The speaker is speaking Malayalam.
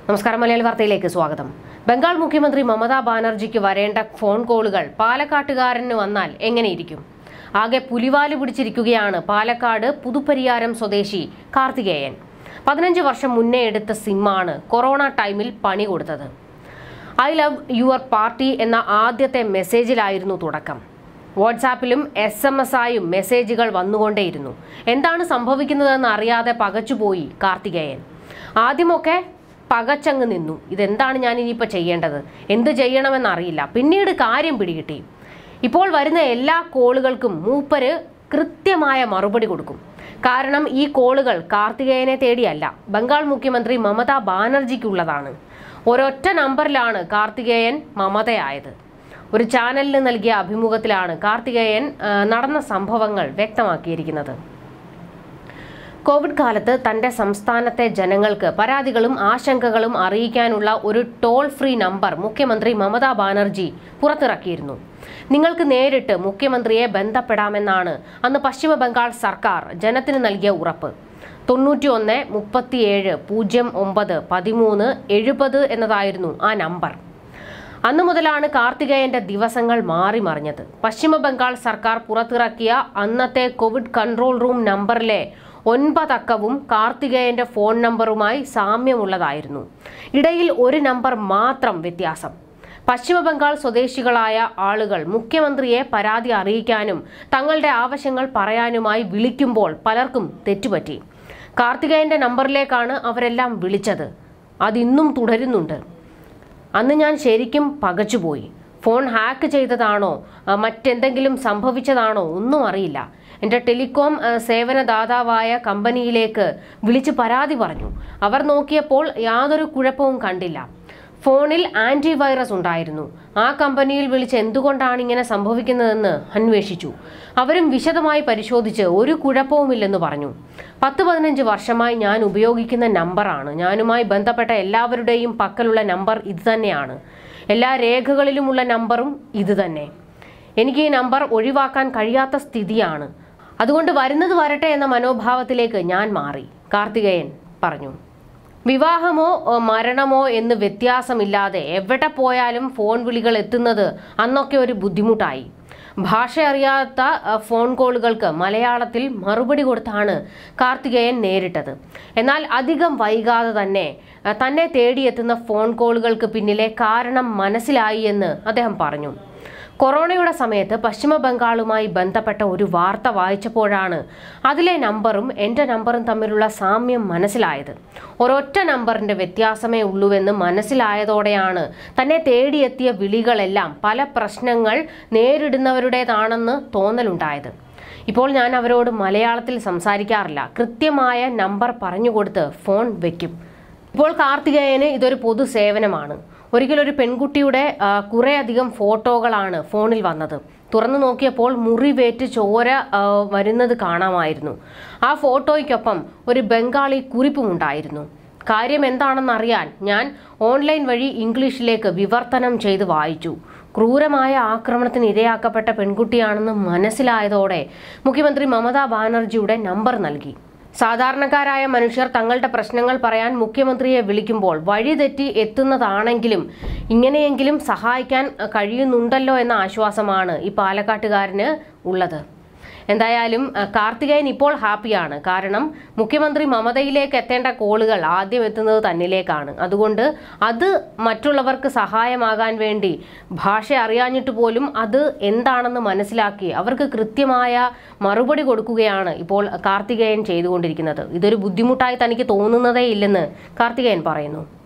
നമസ്കാരം മലയാളി വാർത്തയിലേക്ക് സ്വാഗതം ബംഗാൾ മുഖ്യമന്ത്രി മമതാ ബാനർജിക്ക് വരേണ്ട ഫോൺ കോളുകൾ പാലക്കാട്ടുകാരന് വന്നാൽ എങ്ങനെയിരിക്കും ആകെ പുലിവാല് പിടിച്ചിരിക്കുകയാണ് പാലക്കാട് പുതുപ്പരിയാരം സ്വദേശി കാർത്തികേയൻ പതിനഞ്ച് വർഷം മുന്നേ എടുത്ത സിമ്മാണ് കൊറോണ ടൈമിൽ പണി കൊടുത്തത് ഐ ലവ് യുവർ പാർട്ടി എന്ന ആദ്യത്തെ മെസ്സേജിലായിരുന്നു തുടക്കം വാട്സാപ്പിലും എസ് എം എസ് ആയും മെസ്സേജുകൾ വന്നുകൊണ്ടേയിരുന്നു എന്താണ് സംഭവിക്കുന്നതെന്ന് അറിയാതെ പകച്ചുപോയി കാർത്തികേയൻ ആദ്യമൊക്കെ പകച്ചങ്ങ് നിന്നു ഇതെന്താണ് ഞാൻ ഇനിയിപ്പോൾ ചെയ്യേണ്ടത് എന്ത് ചെയ്യണമെന്നറിയില്ല പിന്നീട് കാര്യം പിടികിട്ടി ഇപ്പോൾ വരുന്ന എല്ലാ കോളുകൾക്കും മൂപ്പര് കൃത്യമായ മറുപടി കൊടുക്കും കാരണം ഈ കോളുകൾ കാർത്തികേയനെ തേടിയല്ല ബംഗാൾ മുഖ്യമന്ത്രി മമതാ ബാനർജിക്കുള്ളതാണ് ഒരൊറ്റ നമ്പറിലാണ് കാർത്തികേയൻ മമതയായത് ഒരു ചാനലിന് നൽകിയ അഭിമുഖത്തിലാണ് കാർത്തികേയൻ ആ, നടന്ന സംഭവങ്ങൾ വ്യക്തമാക്കിയിരിക്കുന്നത് കോവിഡ് കാലത്ത് തന്റെ സംസ്ഥാനത്തെ ജനങ്ങൾക്ക് പരാതികളും ആശങ്കകളും അറിയിക്കാനുള്ള ഒരു ടോൾ ഫ്രീ നമ്പർ മുഖ്യമന്ത്രി മമതാ ബാനർജി പുറത്തിറക്കിയിരുന്നു നിങ്ങൾക്ക് നേരിട്ട് മുഖ്യമന്ത്രിയെ ബന്ധപ്പെടാമെന്നാണ് അന്ന് പശ്ചിമ ബംഗാൾ സർക്കാർ ജനത്തിന് നൽകിയ ഉറപ്പ് തൊണ്ണൂറ്റി ഒന്ന് മുപ്പത്തിയേഴ് പൂജ്യം ഒമ്പത് പതിമൂന്ന് എഴുപത് എന്നതായിരുന്നു ആ നമ്പർ അന്നു മുതലാണ് കാർത്തികേയന്റെ ദിവസങ്ങൾ മാറി മറിഞ്ഞത് പശ്ചിമ ബംഗാൾ സർക്കാർ പുറത്തിറക്കിയ അന്നത്തെ കോവിഡ് കൺട്രോൾ റൂം നമ്പറിലെ ഒൻപതക്കവും കാർത്തികേയന്റെ ഫോൺ നമ്പറുമായി സാമ്യമുള്ളതായിരുന്നു ഇടയിൽ ഒരു നമ്പർ മാത്രം വ്യത്യാസം പശ്ചിമ ബംഗാൾ സ്വദേശികളായ ആളുകൾ മുഖ്യമന്ത്രിയെ പരാതി അറിയിക്കാനും തങ്ങളുടെ ആവശ്യങ്ങൾ പറയാനുമായി വിളിക്കുമ്പോൾ പലർക്കും തെറ്റുപറ്റി കാർത്തികേയന്റെ നമ്പറിലേക്കാണ് അവരെല്ലാം വിളിച്ചത് അതിന്നും തുടരുന്നുണ്ട് അന്ന് ഞാൻ ശരിക്കും പകച്ചുപോയി ഫോൺ ഹാക്ക് ചെയ്തതാണോ ആ, മറ്റെന്തെങ്കിലും സംഭവിച്ചതാണോ ഒന്നും അറിയില്ല എൻ്റെ ടെലികോം ആ, സേവനദാതാവായ കമ്പനിയിലേക്ക് വിളിച്ച് പരാതി പറഞ്ഞു അവർ നോക്കിയപ്പോൾ യാതൊരു കുഴപ്പവും കണ്ടില്ല ഫോണിൽ ആന്റിവൈറസ് ഉണ്ടായിരുന്നു ആ കമ്പനിയിൽ വിളിച്ച് എന്തുകൊണ്ടാണ് ഇങ്ങനെ സംഭവിക്കുന്നതെന്ന് അന്വേഷിച്ചു അവരും വിശദമായി പരിശോധിച്ച് ഒരു കുഴപ്പവുമില്ലെന്ന് പറഞ്ഞു പത്ത് പതിനഞ്ച് വർഷമായി ഞാൻ ഉപയോഗിക്കുന്ന നമ്പറാണ് ഞാനുമായി ബന്ധപ്പെട്ട എല്ലാവരുടെയും പക്കലുള്ള നമ്പർ ഇത് തന്നെയാണ് എല്ലാ രേഖകളിലുമുള്ള നമ്പറും ഇത് തന്നെ എനിക്ക് ഈ നമ്പർ ഒഴിവാക്കാൻ കഴിയാത്ത സ്ഥിതിയാണ് അതുകൊണ്ട് വരുന്നത് വരട്ടെ എന്ന മനോഭാവത്തിലേക്ക് ഞാൻ മാറി കാർത്തികേയൻ പറഞ്ഞു വിവാഹമോ ഓ, മരണമോ എന്ന് വ്യത്യാസമില്ലാതെ എവിടെ പോയാലും ഫോൺ വിളികൾ എത്തുന്നത് അന്നൊക്കെ ഒരു ബുദ്ധിമുട്ടായി ഭാഷ അറിയാത്ത അ, ഫോൺ കോളുകൾക്ക് മലയാളത്തിൽ മറുപടി കൊടുത്താണ് കാർത്തികേയൻ നേരിട്ടത് എന്നാൽ അധികം വൈകാതെ തന്നെ അ, തന്നെ തേടിയെത്തുന്ന ഫോൺ കോളുകൾക്ക് പിന്നിലെ കാരണം മനസ്സിലായി എന്ന് അദ്ദേഹം പറഞ്ഞു കൊറോണയുടെ സമയത്ത് പശ്ചിമ ബംഗാളുമായി ബന്ധപ്പെട്ട ഒരു വാർത്ത വായിച്ചപ്പോഴാണ് അതിലെ നമ്പറും എൻ്റെ നമ്പറും തമ്മിലുള്ള സാമ്യം മനസ്സിലായത് ഒരൊറ്റ നമ്പറിൻ്റെ വ്യത്യാസമേ ഉള്ളൂവെന്ന് മനസ്സിലായതോടെയാണ് തന്നെ തേടിയെത്തിയ വിളികളെല്ലാം പല പ്രശ്നങ്ങൾ നേരിടുന്നവരുടേതാണെന്ന് തോന്നലുണ്ടായത് ഇപ്പോൾ ഞാൻ അവരോട് മലയാളത്തിൽ സംസാരിക്കാറില്ല കൃത്യമായ നമ്പർ പറഞ്ഞുകൊടുത്ത് ഫോൺ വയ്ക്കും ഇപ്പോൾ കാർത്തികേയന് ഇതൊരു പൊതു സേവനമാണ് ഒരിക്കൽ ഒരു പെൺകുട്ടിയുടെ ആ, കുറേയധികം ഫോട്ടോകളാണ് ഫോണിൽ വന്നത് തുറന്നു നോക്കിയപ്പോൾ മുറിവേറ്റ് ചോര ആ, വരുന്നത് കാണാമായിരുന്നു ആ ഫോട്ടോയ്ക്കൊപ്പം ഒരു ബംഗാളി കുറിപ്പുമുണ്ടായിരുന്നു കാര്യം എന്താണെന്നറിയാൻ ഞാൻ ഓൺലൈൻ വഴി ഇംഗ്ലീഷിലേക്ക് വിവർത്തനം ചെയ്ത് വായിച്ചു ക്രൂരമായ ആക്രമണത്തിന് ഇരയാക്കപ്പെട്ട പെൺകുട്ടിയാണെന്ന് മനസ്സിലായതോടെ മുഖ്യമന്ത്രി മമതാ ബാനർജിയുടെ നമ്പർ നൽകി സാധാരണക്കാരായ മനുഷ്യർ തങ്ങളുടെ പ്രശ്നങ്ങൾ പറയാൻ മുഖ്യമന്ത്രിയെ വിളിക്കുമ്പോൾ വഴിതെറ്റി എത്തുന്നതാണെങ്കിലും ഇങ്ങനെയെങ്കിലും സഹായിക്കാൻ അഹ്, കഴിയുന്നുണ്ടല്ലോ എന്ന ആശ്വാസമാണ് ഈ പാലക്കാട്ടുകാരന് ഉള്ളത് എന്തായാലും അഹ്, കാർത്തികേയൻ ഇപ്പോൾ ഹാപ്പിയാണ് കാരണം മുഖ്യമന്ത്രി മമതയിലേക്ക് എത്തേണ്ട കോളുകൾ ആദ്യം എത്തുന്നത് തന്നിലേക്കാണ് അതുകൊണ്ട് അത് മറ്റുള്ളവർക്ക് സഹായമാകാൻ വേണ്ടി ഭാഷ അറിയാഞ്ഞിട്ട് പോലും അത് എന്താണെന്ന് മനസ്സിലാക്കി അവർക്ക് കൃത്യമായ മറുപടി കൊടുക്കുകയാണ് ഇപ്പോൾ കാർത്തികേയൻ ചെയ്തുകൊണ്ടിരിക്കുന്നത് ഇതൊരു ബുദ്ധിമുട്ടായി തനിക്ക് തോന്നുന്നതേ ഇല്ലെന്ന് കാർത്തികേയൻ പറയുന്നു